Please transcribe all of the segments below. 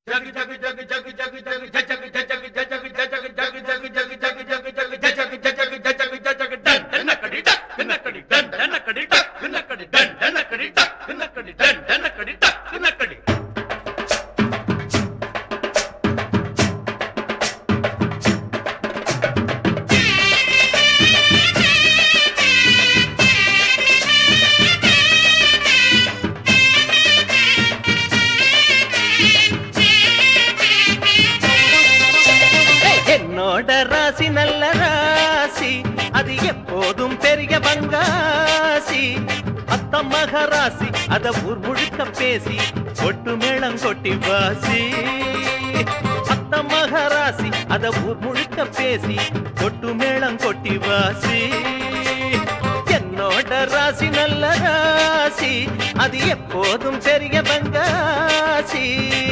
என்னோட ராசி நல்ல ராசி அது எப்போதும் பெரிய பங்காசி அத்த மகராசி அத ஊர் முழுக்க பேசி கொட்டு மேளம் கொட்டி வாசி அத்த மகராசி அத ஊர் முழுக்க பேசி கொட்டு மேளம் கொட்டி வாசி என்னோட ராசி நல்ல ராசி அது எப்போதும் பெரிய பங்காசி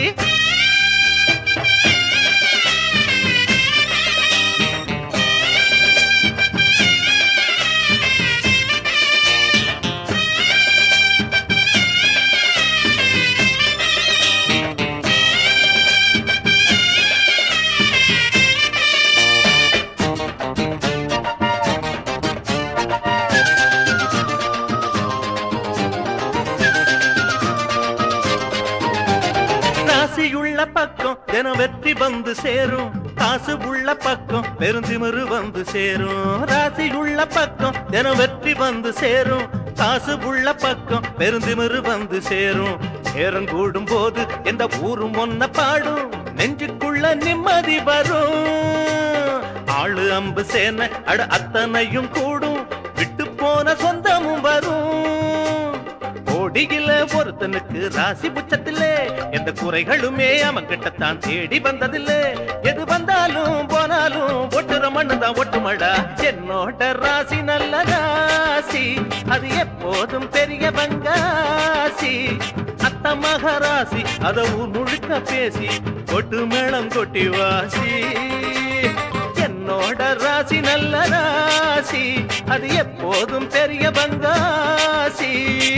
ராசியுள்ள பக்கம் தினம் வெற்றி வந்து சேரும் காசு உள்ள பக்கம் பெருந்திமிரு வந்து சேரும் ராசியுள்ள பக்கம் தினம் வெற்றி வந்து சேரும் காசு உள்ள பக்கம் பெருந்திமிரு வந்து சேரும் நேரம் கூடும் போது எந்த ஊரும் ஒன்ன பாடும் நெஞ்சுக்குள்ள நிம்மதி வரும் ஆளு அம்பு சேன அட அத்தனையும் கூடும் விட்டு போன சொந்தமும் வரும் கோடியில ஒருத்தனுக்கு ராசி புச்சத்திலே எந்த குறைகளுமே அவன் கிட்டத்தான் தேடி வந்ததில்லை எது வந்தாலும் போனாலும் ஒட்டுற மண்ணு தான் ஒட்டுமடா என்னோட ராசி நல்ல ராசி அது எப்போதும் பெரிய பங்காசி அத்த மகராசி அத ஊர் முழுக்க பேசி கொட்டு மேளம் கொட்டி வாசி என்னோட ராசி நல்ல ராசி அது எப்போதும் பெரிய பங்காசி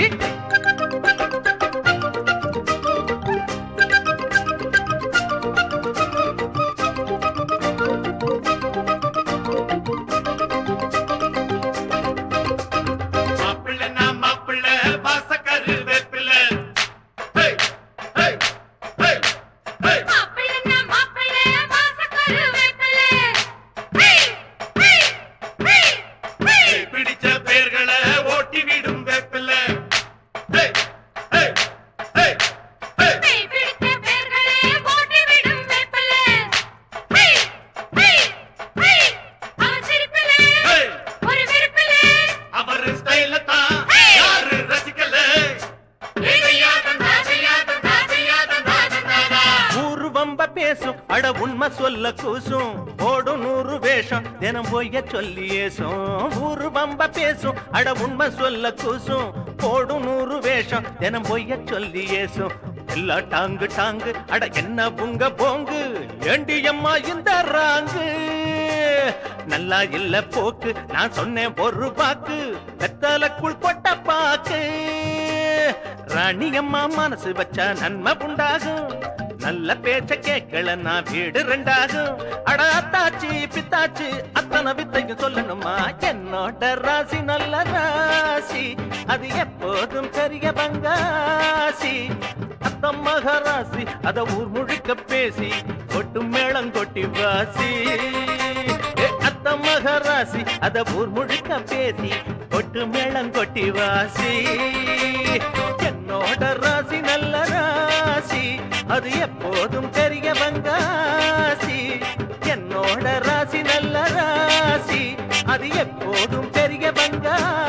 மாப்பிள்ளை நான் மாப்பிள்ளை வாசக்கரு வேப்பிள்ளை ஹேய் ஹேய் ஹேய் ஹேய் மாப்பிள்ளை மாப்பிள்ளை வாசக்கரு வேப்பிலை ஹே ஹே ஹே ஹே பிடிச்ச பேர்களை ஓட்டி விடும் வேப்பிள்ளை ஹேய் ஹேய் ஹேய் ஹேய் ஹே பிடித்த பேர்களே ஓட்டி விடும் வேப்பிலை ஹே ஹே ஹே அவன் சிரிப்பிலே ஹேய் ஒரு விருப்பிலே அவர் ஸ்டைல தான் ஹேய்! யாரு ரசிக்கல ஏகையாதம் ராஜையாதம் ராஜையாதம் ராஜதாதா ஊரு வம்ப பேசும் அட உண்மை சொல்ல கூசும் ஓடும் நூறு வேஷம் தினம் பொய்ய சொல்லி ஏசும் ஊரு வம்ப பேசும் அட உண்மை சொல்ல கூசும் ஓடும் நூறு வேஷம் தினம் பொய்ய சொல்லி ஏசும் எல்லா டாங்கு டாங்கு அட என்ன புங்க போங்கு ஏண்டி அம்மா இந்த ராங்கு நல்லா இல்ல போக்கு நான் சொன்னேன் ஒரு பாக்கு வெத்தலக்குள் கொட்ட பாக்கு ராணி அம்மா மனசு வச்சா நன்மை உண்டாகும் நல்ல பேச்ச கேட்கல நான் வீடு ரெண்டாகும் அட அத்தாச்சி பித்தாச்சி அத்தனை வித்தையும் சொல்லணுமா என்னோட ராசி நல்ல ராசி அது எப்போதும் பெரிய பங்காசி அத்தம் மகராசி அத ஊர் முழுக்க பேசி கொட்டு மேளம் கொட்டி வாசி ஏ, அத்தம் மகராசி அத ஊர் முழுக்க பேசி கொட்டு மேளம் கொட்டி வாசி என்னோட ராசி நல்ல ராசி அது எப்போதும் பெரிய பங்காசி என்னோட ராசி நல்ல ராசி அது எப்போதும் பெரிய பங்காசி